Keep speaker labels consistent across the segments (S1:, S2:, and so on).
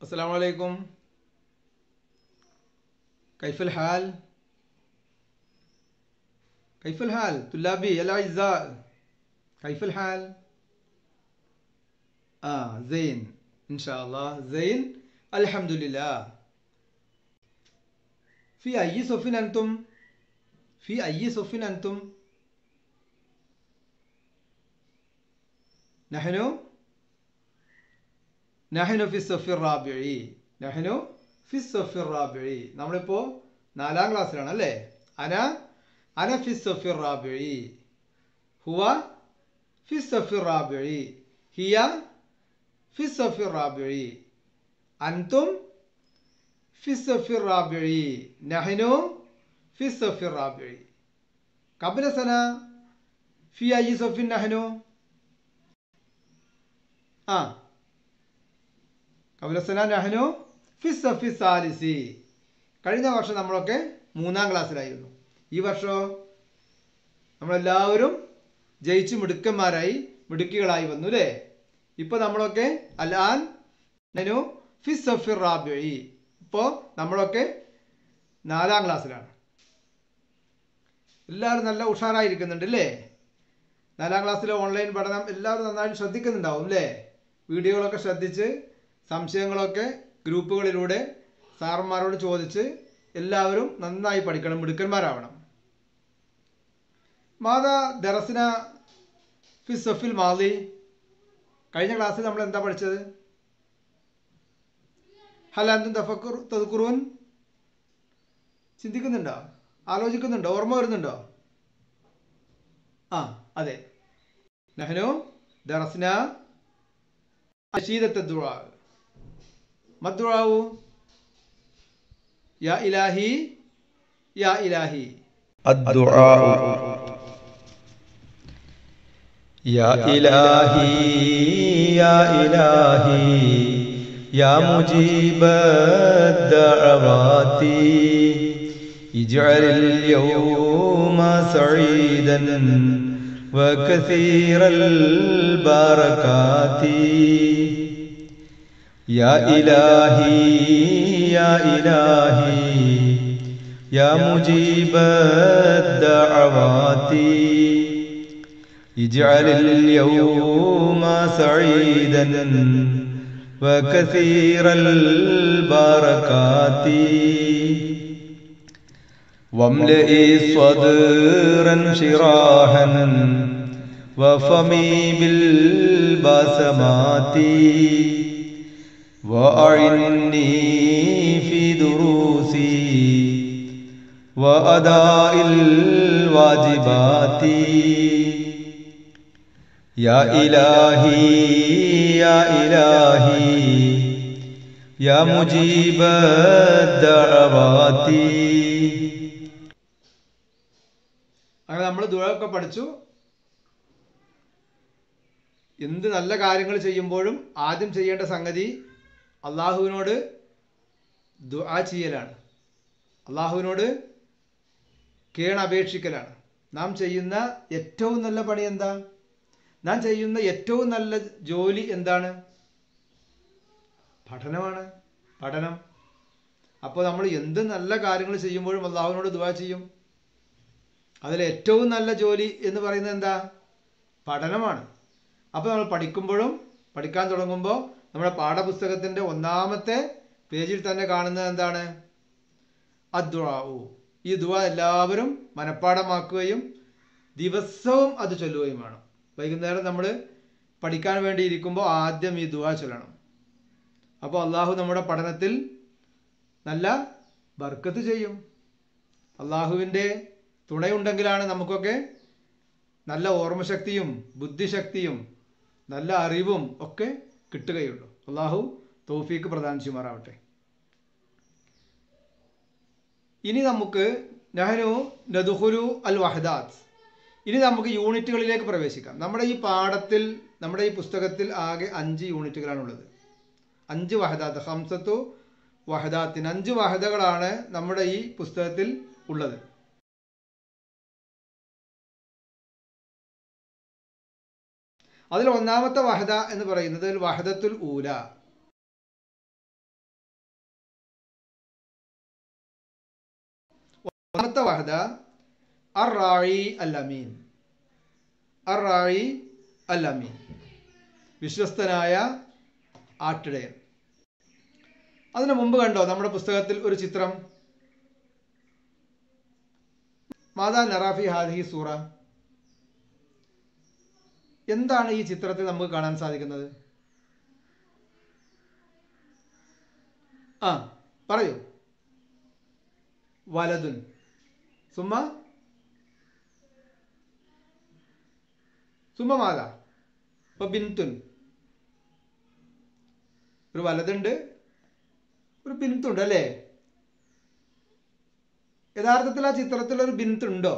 S1: السلام عليكم كيف الحال؟ كيف الحال طلابي الأعزاء كيف الحال؟ آه زين إن شاء الله زين الحمد لله في أي صف أنتم؟ في أي صف أنتم؟ نحن നഹനു ഫി സഫിർ റാബിഇ നഹനു ഫി സഫിർ റാബിഇ നമ്മളിപ്പോ നാലാം ക്ലാസ്സിലാണ് അല്ലേ അന അന ഫി സഫിർ റാബിഇ ഹുവ ഫി സഫിർ റാബിഇ ഹിയ ഫി സഫിർ റാബിഇ അൻതും ഫി സഫിർ റാബിഇ നഹനു ഫി സഫിർ റാബിഇ قبل سنة في أي صف نحن؟ آه കബുലസന നഹനു ഫിസ് സാലിസി കഴിഞ്ഞ വർഷം നമ്മളൊക്കെ മൂന്നാം ക്ലാസ്സിലായിരുന്നു ഈ വർഷമോ നമ്മളെല്ലാവരും ജയിച്ച് മിടുക്കന്മാരായി മിടുക്കികളായി വന്നു അല്ലേ ഇപ്പൊ നമ്മളൊക്കെ അലാൻ നനു ഫിസ് സഫിർ റാബി ഇപ്പോൾ നമ്മളൊക്കെ നാലാം ക്ലാസ്സിലാണ് എല്ലാവരും നല്ല ഉഷാറായിരിക്കുന്നുണ്ട് അല്ലേ നാലാം ക്ലാസ്സിലെ ഓൺലൈൻ പഠനം എല്ലാവരും നന്നായിട്ട് ശ്രദ്ധിക്കുന്നുണ്ടാവും അല്ലേ വീഡിയോകളൊക്കെ ശ്രദ്ധിച്ച് സംശയങ്ങളൊക്കെ ഗ്രൂപ്പുകളിലൂടെ സാറന്മാരോട് ചോദിച്ച് എല്ലാവരും നന്നായി പഠിക്കണം മിടുക്കന്മാരാവണം മാതാ ദറസിന ഫി സഫിൽ മാലി കഴിഞ്ഞ ക്ലാസ്സിൽ നമ്മൾ എന്താ പഠിച്ചത് ഹലാന്തും തഫക്കുർ തതുക്കുറുവൻ ചിന്തിക്കുന്നുണ്ടോ ആലോചിക്കുന്നുണ്ടോ ഓർമ്മ വരുന്നുണ്ടോ ആ അതെ നഹനു ദറസ്ന അശീദത്തെ ദുആ ما الدعاء يا إلهي يا إلهي
S2: الدعاء يا إلهي يا إلهي يا مجيب الدعوات اجعل اليوم سعيدا وكثير البركات يا إلهي يا إلهي يا مجيب الدعوات اجعل اليوم سعيدا وكثير البركات واملئ صدرا شراحا وفمي بالبسمات وأعني في دروسي وأداء الواجبات يا إلهي يا إلهي يا مجيب الدعوات
S1: അങ്ങനെ നമ്മൾ ദുഴൊക്കെ പഠിച്ചു എന്ത് നല്ല കാര്യങ്ങൾ ചെയ്യുമ്പോഴും ആദ്യം ചെയ്യേണ്ട സംഗതി അള്ളാഹുവിനോട് ദുആ ചെയ്യലാണ് അള്ളാഹുവിനോട് കേണപേക്ഷിക്കലാണ് നാം ചെയ്യുന്ന ഏറ്റവും നല്ല പണി എന്താ നാം ചെയ്യുന്ന ഏറ്റവും നല്ല ജോലി എന്താണ് പഠനമാണ് പഠനം അപ്പോൾ നമ്മൾ എന്ത് നല്ല കാര്യങ്ങൾ ചെയ്യുമ്പോഴും അള്ളാഹുവിനോട് ദുആ ചെയ്യും അതിൽ ഏറ്റവും നല്ല ജോലി എന്ന് പറയുന്നത് എന്താ പഠനമാണ് അപ്പോൾ നമ്മൾ പഠിക്കുമ്പോഴും പഠിക്കാൻ തുടങ്ങുമ്പോൾ നമ്മുടെ പാഠപുസ്തകത്തിന്റെ ഒന്നാമത്തെ പേജിൽ തന്നെ കാണുന്നത് എന്താണ് അദ്വാവു ഈ ദുവ എല്ലാവരും മനഃപ്പാടമാക്കുകയും ദിവസവും അത് ചൊല്ലുകയും വേണം വൈകുന്നേരം നമ്മൾ പഠിക്കാൻ വേണ്ടി ഇരിക്കുമ്പോൾ ആദ്യം ഈ ദുവ ചൊല്ലണം അപ്പോൾ അള്ളാഹു നമ്മുടെ പഠനത്തിൽ നല്ല ബർക്കത്ത് ചെയ്യും അള്ളാഹുവിൻ്റെ തുണയുണ്ടെങ്കിലാണ് നമുക്കൊക്കെ നല്ല ഓർമ്മശക്തിയും ബുദ്ധിശക്തിയും നല്ല അറിവും ഒക്കെ കിട്ടുകയുള്ളൂ അള്ളാഹു തൗഫീക്ക് പ്രദാനം ചെയ്യുമാറാവട്ടെ ഇനി നമുക്ക് നെഹ്നു നദുഹുരു അൽ വഹദാത്ത് ഇനി നമുക്ക് യൂണിറ്റുകളിലേക്ക് പ്രവേശിക്കാം നമ്മുടെ ഈ പാഠത്തിൽ നമ്മുടെ ഈ പുസ്തകത്തിൽ ആകെ അഞ്ച് യൂണിറ്റുകളാണുള്ളത് അഞ്ച് വഹദാത്ത് ഹംസത്തു വഹദാത്തിന് അഞ്ച് വഹദകളാണ് നമ്മുടെ ഈ പുസ്തകത്തിൽ ഉള്ളത് അതിൽ ഒന്നാമത്തെ വഹദ എന്ന് പറയുന്നത് വഹദത്തുൽ ഊല മൂന്നാമത്തെ വഹദ അർ റായി അൽ അമീൻ അർ റായി അൽ അമീൻ വിശ്വസ്തനായ ആട്ടിടയൻ അതിനു മുമ്പ് കണ്ടോ നമ്മുടെ പുസ്തകത്തിൽ ഒരു ചിത്രം മാതാ നറാഫി ഹാദിഹി സൂറ എന്താണ് ഈ ചിത്രത്തിൽ നമുക്ക് കാണാൻ സാധിക്കുന്നത് ആ പറയൂ വലതുൻ സുമ സുമ മാല ഇപ്പൊ ബിന്തുൻ ഒരു വലതുണ്ട് ഒരു ബിന്തുണ്ട് അല്ലേ യഥാർത്ഥത്തിൽ ആ ചിത്രത്തിൽ ഒരു ബിന്തുണ്ടോ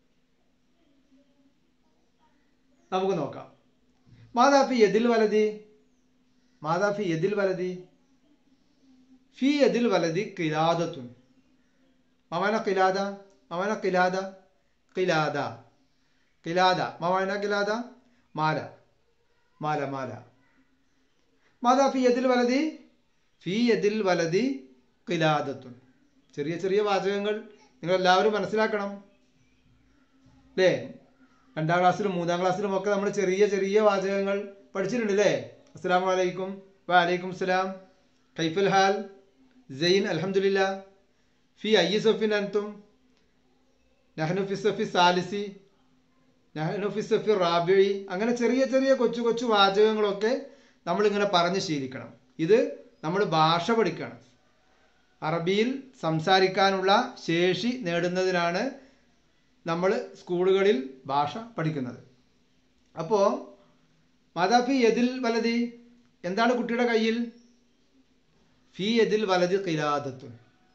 S1: നമുക്ക് നോക്കാം മാതാഫി എതിൽ വലതി മാതാഫി എതിൽ വലതി ഫി എതിൽ വലതി കിലാദത്തുൻ മമന കിലാദ മമന കിലാദ കിലാദ കിലാദ മമന കിലാദ മാല മാല മാല മാതാ ഫി എതിൽ വലതി ഫി എതിൽ വലതി കിലാദത്തുൻ ചെറിയ ചെറിയ വാചകങ്ങൾ നിങ്ങൾ എല്ലാവരും മനസ്സിലാക്കണം അല്ലേ രണ്ടാം ക്ലാസ്സിലും മൂന്നാം ക്ലാസ്സിലും ഒക്കെ നമ്മൾ ചെറിയ ചെറിയ വാചകങ്ങൾ പഠിച്ചിട്ടുണ്ട് അല്ലേ അസ്സാം വലൈക്കും വലൈക്കും സ്ലാം കൈഫുൽ ഹാൽ സെയിൻ അലഹമുല്ല ഫി ഐ സഫിൻ അൻതും നഹ്നു ഫി സഫി സാലിസി നഹ്നു ഫി സഫി റാബിഴി അങ്ങനെ ചെറിയ ചെറിയ കൊച്ചു കൊച്ചു വാചകങ്ങളൊക്കെ നമ്മളിങ്ങനെ പറഞ്ഞ് ശീലിക്കണം ഇത് നമ്മൾ ഭാഷ പഠിക്കണം അറബിയിൽ സംസാരിക്കാനുള്ള ശേഷി നേടുന്നതിനാണ് നമ്മൾ സ്കൂളുകളിൽ ഭാഷ പഠിക്കുന്നത് അപ്പോൾ മാതാഫി എതിൽ വലതി എന്താണ് കുട്ടിയുടെ കയ്യിൽ ഫി എതിൽ വലതി കിലാദത്തുൻ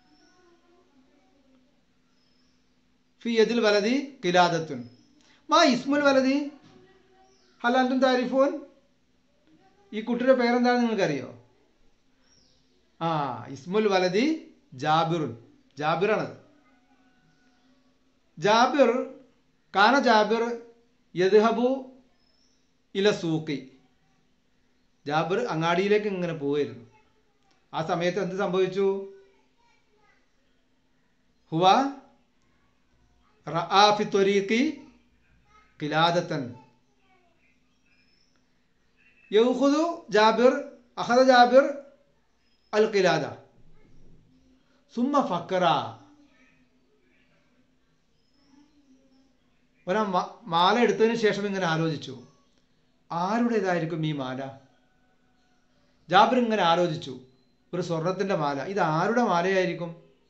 S1: ഫി എതിൽ വലതി കിലാദത്തുൻ മാ ഇസ്മുൽ വലതി ഹലാൻറ്റും താരിഫോൻ ഈ കുട്ടിയുടെ പേരെന്താണെന്ന് നിങ്ങൾക്കറിയോ ആ ഇസ്മുൽ വലതി ജാബിറുൻ ജാബിറാണത് ജാബിർ കാന ജാബിർ യദ്ഹബു ഇല സൂക്കി ജാബിർ അങ്ങാടിയിലേക്ക് ഇങ്ങനെ പോവായിരുന്നു ആ സമയത്ത് എന്ത് സംഭവിച്ചു ഹുവ റആഫി ത്വരീഖി കിലാദത്തൻ യൗഖുദു ജാബിർ അഖദ ജാബിർ അൽ കിലാദ സുമ്മ ഫക്കറ ഒരാ മാല എടുത്തതിന് ശേഷം ഇങ്ങനെ ആലോചിച്ചു ആരുടേതായിരിക്കും ഈ മാല ജാബിർ ഇങ്ങനെ ആലോചിച്ചു ഒരു സ്വർണത്തിന്റെ മാല ഇത് ആരുടെ മാലയായിരിക്കും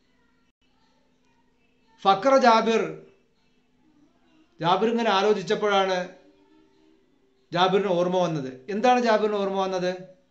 S1: ഫക്കറ ജാബിർ ജാബിർ ഇങ്ങനെ ആലോചിച്ചപ്പോഴാണ് ജാബിറിന് ഓർമ്മ വന്നത് എന്താണ് ജാബിറിന് ഓർമ്മ വന്നത്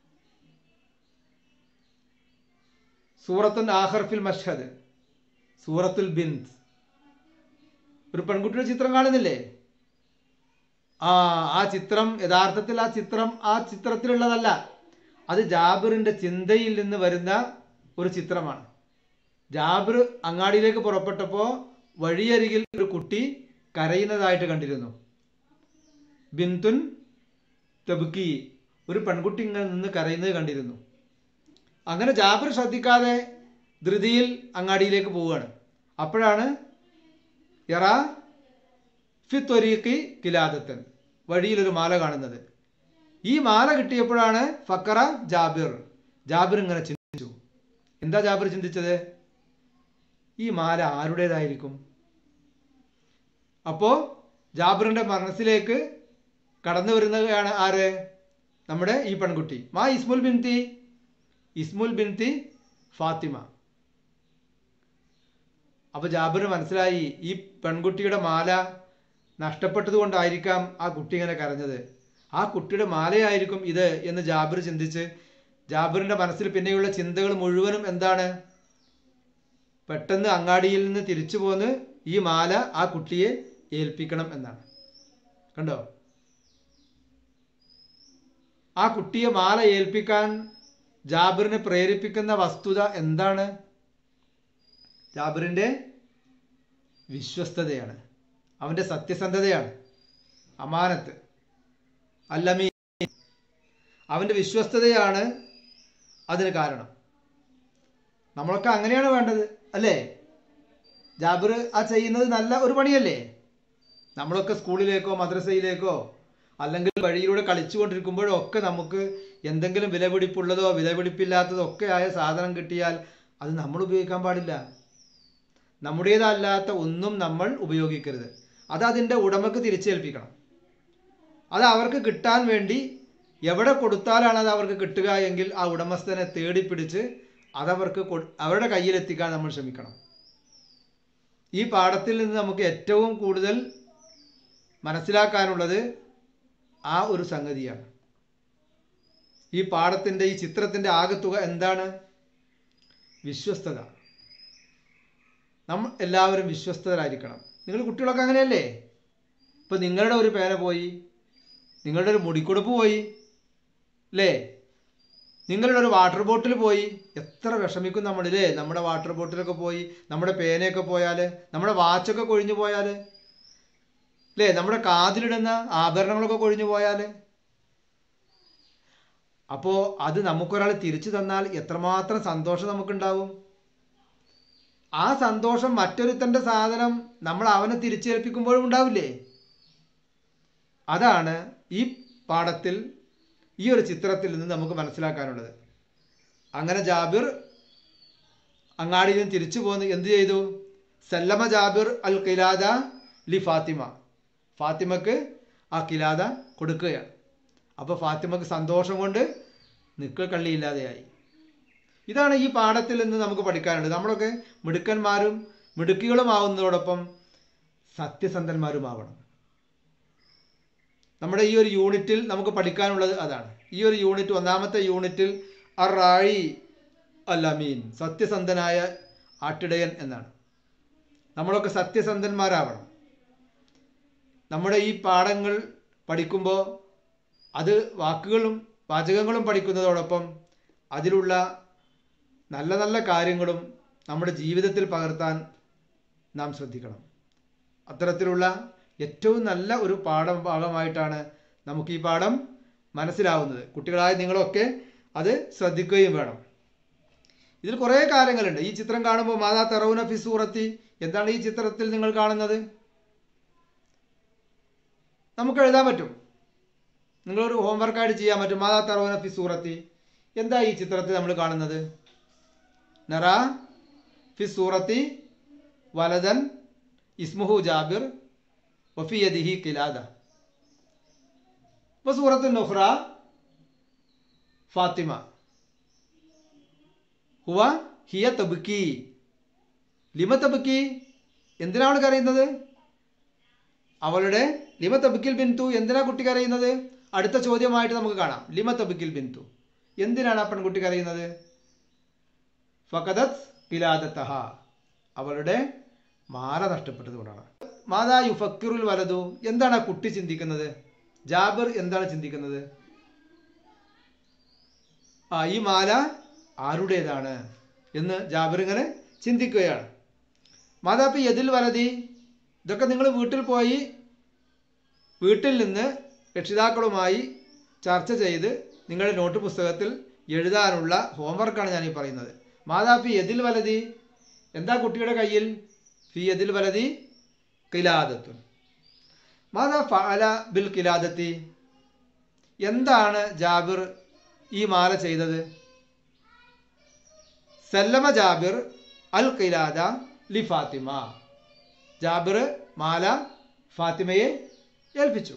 S1: സൂറത്തുൽ ആഹർഫിൽ മഷ്ഹദ് സൂറത്തുൽ ബിന്ദ് ഒരു പെൺകുട്ടിയുടെ ചിത്രം കാണുന്നില്ലേ ആ ആ ചിത്രം യഥാർത്ഥത്തിൽ ആ ചിത്രം ആ ചിത്രത്തിലുള്ളതല്ല അത് ജാബിറിന്റെ ചിന്തയിൽ നിന്ന് വരുന്ന ഒരു ചിത്രമാണ് ജാബിർ അങ്ങാടിയിലേക്ക് പുറപ്പെട്ടപ്പോൾ വഴിയരികിൽ ഒരു കുട്ടി കരയുന്നതായിട്ട് കണ്ടിരുന്നു ബിന്തുൻ തെബുക്കി ഒരു പെൺകുട്ടി ഇങ്ങനെ നിന്ന് കരയുന്നത് കണ്ടിരുന്നു അങ്ങനെ ജാബിർ ശ്രദ്ധിക്കാതെ ധൃതിയിൽ അങ്ങാടിയിലേക്ക് പോവുകയാണ് അപ്പോഴാണ് യറ ഫി ത്വരീഖി കിലാദത്തൻ വഴിയിലൊരു മാല കാണുന്നത് ഈ മാല കിട്ടിയപ്പോഴാണ് ഫക്കറ ജാബിർ ജാബിർ ഇങ്ങനെ ചിന്തിച്ചു എന്താ ജാബിർ ചിന്തിച്ചത് ഈ മാല ആരുടേതായിരിക്കും അപ്പോ ജാബിറിന്റെ മനസ്സിലേക്ക് കടന്നു വരുന്നതാണ് ആര് നമ്മുടെ ഈ പെൺകുട്ടി മാ ഇസ്മുൽ ബിൻതി ഇസ്മുൽ ബിൻതി ഫാത്തിമ അപ്പൊ ജാബിറിന് മനസ്സിലായി ഈ പെൺകുട്ടിയുടെ മാല നഷ്ടപ്പെട്ടത് കൊണ്ടായിരിക്കാം ആ കുട്ടി ഇങ്ങനെ കരഞ്ഞത് ആ കുട്ടിയുടെ മാലയായിരിക്കും ഇത് എന്ന് ജാബിർ ചിന്തിച്ച് ജാബിറിന്റെ മനസ്സിൽ പിന്നെയുള്ള ചിന്തകൾ മുഴുവനും എന്താണ് പെട്ടെന്ന് അങ്ങാടിയിൽ നിന്ന് തിരിച്ചു പോന്ന് ഈ മാല ആ കുട്ടിയെ ഏൽപ്പിക്കണം എന്നാണ് കണ്ടോ ആ കുട്ടിയെ മാല ഏൽപ്പിക്കാൻ ജാബിറിനെ പ്രേരിപ്പിക്കുന്ന വസ്തുത എന്താണ് ജാബിറിന്റെ വിശ്വസ്തതയാണ് അവന്റെ സത്യസന്ധതയാണ് അമാനത്ത് അല്ലമീ അവന്റെ വിശ്വസ്തതയാണ് അതിന് കാരണം നമ്മളൊക്കെ അങ്ങനെയാണ് വേണ്ടത് അല്ലേ ജാബിർ ആ ചെയ്യുന്നത് നല്ല ഒരു പണിയല്ലേ നമ്മളൊക്കെ സ്കൂളിലേക്കോ മദ്രസയിലേക്കോ അല്ലെങ്കിൽ വഴിയിലൂടെ കളിച്ചുകൊണ്ടിരിക്കുമ്പോഴോ ഒക്കെ നമുക്ക് എന്തെങ്കിലും വിലപിടിപ്പുള്ളതോ വിലപിടിപ്പില്ലാത്തതോ ഒക്കെ ആയ സാധനം കിട്ടിയാൽ അത് നമ്മൾ ഉപയോഗിക്കാൻ പാടില്ല നമ്മുടേതല്ലാത്ത ഒന്നും നമ്മൾ ഉപയോഗിക്കരുത് അത് അതിൻ്റെ ഉടമക്ക് തിരിച്ചേൽപ്പിക്കണം അത് അവർക്ക് കിട്ടാൻ വേണ്ടി എവിടെ കൊടുത്താലാണ് അത് അവർക്ക് കിട്ടുക എങ്കിൽ ആ ഉടമസ്ഥനെ തേടിപ്പിടിച്ച് അതവർക്ക് കൊ- അവരുടെ കയ്യിലെത്തിക്കാൻ നമ്മൾ ശ്രമിക്കണം ഈ പാഠത്തിൽ നിന്ന് നമുക്ക് ഏറ്റവും കൂടുതൽ മനസ്സിലാക്കാനുള്ളത് ആ ഒരു സംഗതിയാണ് ഈ പാഠത്തിൻ്റെ ഈ ചിത്രത്തിൻ്റെ ആകത്തുക എന്താണ് വിശ്വസ്തത നമ്മൾ എല്ലാവരും വിശ്വസ്തരായിരിക്കണം നിങ്ങൾ കുട്ടികളൊക്കെ അങ്ങനെയല്ലേ ഇപ്പം നിങ്ങളുടെ ഒരു പേന പോയി നിങ്ങളുടെ ഒരു മുടിക്കുടുപ്പ് പോയി അല്ലേ നിങ്ങളുടെ ഒരു വാട്ടർ ബോട്ടിൽ പോയി എത്ര വിഷമിക്കും നമ്മളില്ലേ നമ്മുടെ വാട്ടർ ബോട്ടിലൊക്കെ പോയി നമ്മുടെ പേനയൊക്കെ പോയാൽ നമ്മുടെ വാച്ചൊക്കെ കൊഴിഞ്ഞു പോയാൽ അല്ലേ നമ്മുടെ കാതിലിടുന്ന ആഭരണങ്ങളൊക്കെ കൊഴിഞ്ഞു പോയാൽ അപ്പോൾ അത് നമുക്കൊരാൾ തിരിച്ചു തന്നാൽ എത്രമാത്രം സന്തോഷം നമുക്കുണ്ടാവും ആ സന്തോഷം മറ്റൊരുത്തൻ്റെ സാധനം നമ്മൾ അവനെ തിരിച്ചേൽപ്പിക്കുമ്പോഴും ഉണ്ടാവില്ലേ അതാണ് ഈ പാഠത്തിൽ ഈ ഒരു ചിത്രത്തിൽ നിന്ന് നമുക്ക് മനസ്സിലാക്കാനുള്ളത് അങ്ങനെ ജാബിർ അങ്ങാടിയിൽ നിന്ന് തിരിച്ചു പോന്ന് എന്ത് ചെയ്തു സല്ലമ ജാബിർ അൽ കിലാദ ലി ഫാത്തിമ ഫാത്തിമക്ക് ആ കിലാദ കൊടുക്കുകയാണ് അപ്പോൾ ഫാത്തിമക്ക് സന്തോഷം കൊണ്ട് നിക്കൽ കള്ളിയില്ലാതെയായി ഇതാണ് ഈ പാഠത്തിൽ നിന്ന് നമുക്ക് പഠിക്കാനുള്ളത് നമ്മളൊക്കെ മിടുക്കന്മാരും മിടുക്കികളുമാവുന്നതോടൊപ്പം സത്യസന്ധന്മാരുമാവണം നമ്മുടെ ഈ ഒരു യൂണിറ്റിൽ നമുക്ക് പഠിക്കാനുള്ളത് അതാണ് ഈ ഒരു യൂണിറ്റ് ഒന്നാമത്തെ യൂണിറ്റിൽ അറായി അല്ലമീൻ സത്യസന്ധനായ ആട്ടിടയൻ എന്നാണ് നമ്മളൊക്കെ സത്യസന്ധന്മാരാവണം നമ്മുടെ ഈ പാഠങ്ങൾ പഠിക്കുമ്പോൾ അത് വാക്കുകളും വാചകങ്ങളും പഠിക്കുന്നതോടൊപ്പം അതിലുള്ള നല്ല നല്ല കാര്യങ്ങളും നമ്മുടെ ജീവിതത്തിൽ പകർത്താൻ നാം ശ്രദ്ധിക്കണം അത്തരത്തിലുള്ള ഏറ്റവും നല്ല ഒരു പാഠം ഭാഗമായിട്ടാണ് നമുക്ക് ഈ പാഠം മനസ്സിലാവുന്നത് കുട്ടികളായ നിങ്ങളൊക്കെ അത് ശ്രദ്ധിക്കുകയും വേണം ഇതിൽ കുറേ കാര്യങ്ങളുണ്ട് ഈ ചിത്രം കാണുമ്പോൾ മാതാ തെറൗന ഫി സൂറത്തി എന്താണ് ഈ ചിത്രത്തിൽ നിങ്ങൾ കാണുന്നത് നമുക്ക് എഴുതാൻ പറ്റും നിങ്ങളൊരു ഹോംവർക്കായിട്ട് ചെയ്യാൻ പറ്റും മാതാ തെറൗന ഫി സൂറത്തി എന്താ ഈ ചിത്രത്തിൽ നമ്മൾ കാണുന്നത് നറ ഫി സൂറത്തി വലതൻ ഇസ്മുഹു ജാബിർ വഫി യദിഹി കിലാദ വസൂറത്ത് നുഹ്റ ഫാത്തിമ ഹുവ ഹിയ തബുക്കി ലിമ തബുക്കി എന്തിനാണ് കരയുന്നത് അവളുടെ ലിമ തബുക്കിൽ ബിന്തു എന്തിനാ കുട്ടി കരയുന്നത് അടുത്ത ചോദ്യമായിട്ട് നമുക്ക് കാണാം ലിമ തബുക്കിൽ ബിന്തു എന്തിനാണ് ആ പെൺകുട്ടി കരയുന്നത് ഫഖദത് കിലാദത്തഹ അവളുടെ മാല നഷ്ടപ്പെട്ടതുകൊണ്ടാണ് മാതാ യുഫക്കിറുൽ വലതു എന്താണ് ആ കുട്ടി ചിന്തിക്കുന്നത് ജാബിർ എന്താണ് ചിന്തിക്കുന്നത് ആ ഈ മാല ആരുടേതാണ് എന്ന് ജാബിർ ഇങ്ങനെ ചിന്തിക്കുകയാണ് മാതാപ്പി എതിൽ വലതി ഇതൊക്കെ നിങ്ങൾ വീട്ടിൽ പോയി വീട്ടിൽ നിന്ന് രക്ഷിതാക്കളുമായി ചർച്ച ചെയ്ത് നിങ്ങളുടെ നോട്ട് പുസ്തകത്തിൽ എഴുതാനുള്ള ഹോംവർക്കാണ് ഞാൻ ഈ പറയുന്നത് മാതാപ്പി എതിൽ വലതി എന്താ കുട്ടിയുടെ കയ്യിൽ ഫി എതിൽ വലതി കിലാദത്തുൻ മാതാ ഫഅല ബിൽ കിലാദത്തി എന്താണ് ജാബിർ ഈ മാല ചെയ്തത് സല്ലമ ജാബിർ അൽ കിലാദ ലി ഫാത്തിമ ജാബിർ മാല ഫാത്തിമയെ ഏൽപ്പിച്ചു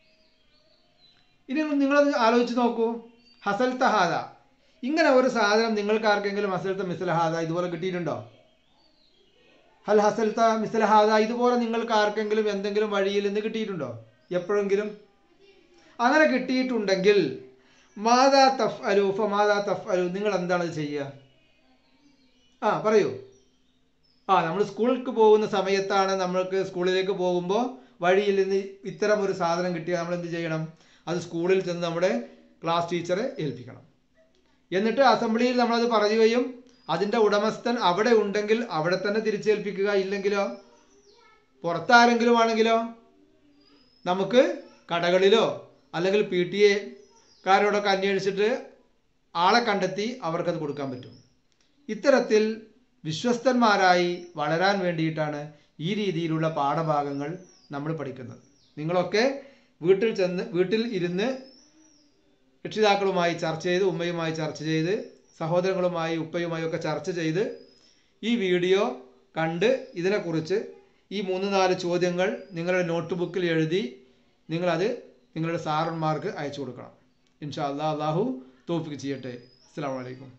S1: ഇനി നിങ്ങളത് ആലോചിച്ച് നോക്കൂ ഹസൽ തഹാദ ഇങ്ങനെ ഒരു സാധനം നിങ്ങൾക്ക് ആർക്കെങ്കിലും ഹസൽത്ത മിസ്ലഹാദ ഇതുപോലെ കിട്ടിയിട്ടുണ്ടോ ഹൽ ഹസൽത്ത മിസ്ലഹാദ ഇതുപോലെ നിങ്ങൾക്ക് ആർക്കെങ്കിലും എന്തെങ്കിലും വഴിയിൽ നിന്ന് കിട്ടിയിട്ടുണ്ടോ എപ്പോഴെങ്കിലും അങ്ങനെ കിട്ടിയിട്ടുണ്ടെങ്കിൽ മാതാ തഫ് അലു ഫ മാതാ തഫ് അലു നിങ്ങൾ എന്താണ് ഇത് ചെയ്യുക ആ പറയൂ ആ നമ്മൾ സ്കൂളിലേക്ക് പോകുന്ന സമയത്താണ് നമ്മൾക്ക് സ്കൂളിലേക്ക് പോകുമ്പോൾ വഴിയിൽ നിന്ന് ഇത്തരം ഒരു സാധനം കിട്ടിയാൽ നമ്മൾ എന്ത് ചെയ്യണം അത് സ്കൂളിൽ ചെന്ന് നമ്മുടെ ക്ലാസ് ടീച്ചറെ ഏൽപ്പിക്കണം എന്നിട്ട് അസംബ്ലിയിൽ നമ്മളത് പറയുകയും അതിൻ്റെ ഉടമസ്ഥൻ അവിടെ ഉണ്ടെങ്കിൽ അവിടെ തന്നെ തിരിച്ചേൽപ്പിക്കുക ഇല്ലെങ്കിലോ പുറത്താരെങ്കിലും ആണെങ്കിലോ നമുക്ക് കടകളിലോ അല്ലെങ്കിൽ പി ടി എ കാരോടൊക്കെ അന്വേഷിച്ചിട്ട് ആളെ കണ്ടെത്തി അവർക്കത് കൊടുക്കാൻ പറ്റും ഇത്തരത്തിൽ വിശ്വസ്തന്മാരായി വളരാൻ വേണ്ടിയിട്ടാണ് ഈ രീതിയിലുള്ള പാഠഭാഗങ്ങൾ നമ്മൾ പഠിക്കുന്നത് നിങ്ങളൊക്കെ വീട്ടിൽ ചെന്ന് വീട്ടിൽ ഇരുന്ന് രക്ഷിതാക്കളുമായി ചർച്ച ചെയ്ത് ഉമ്മയുമായി ചർച്ച ചെയ്ത് സഹോദരങ്ങളുമായി ഉപ്പയുമായി ഒക്കെ ചർച്ച ചെയ്ത് ഈ വീഡിയോ കണ്ട് ഇതിനെക്കുറിച്ച് ഈ മൂന്ന് നാല് ചോദ്യങ്ങൾ നിങ്ങളുടെ നോട്ട് ബുക്കിൽ എഴുതി നിങ്ങളത് നിങ്ങളുടെ സാറന്മാർക്ക് അയച്ചു കൊടുക്കണം ഇൻഷാ അല്ലാ അള്ളാഹു തോഫിക്ക് ചെയ്യട്ടെ അസ്സാം വലൈക്കും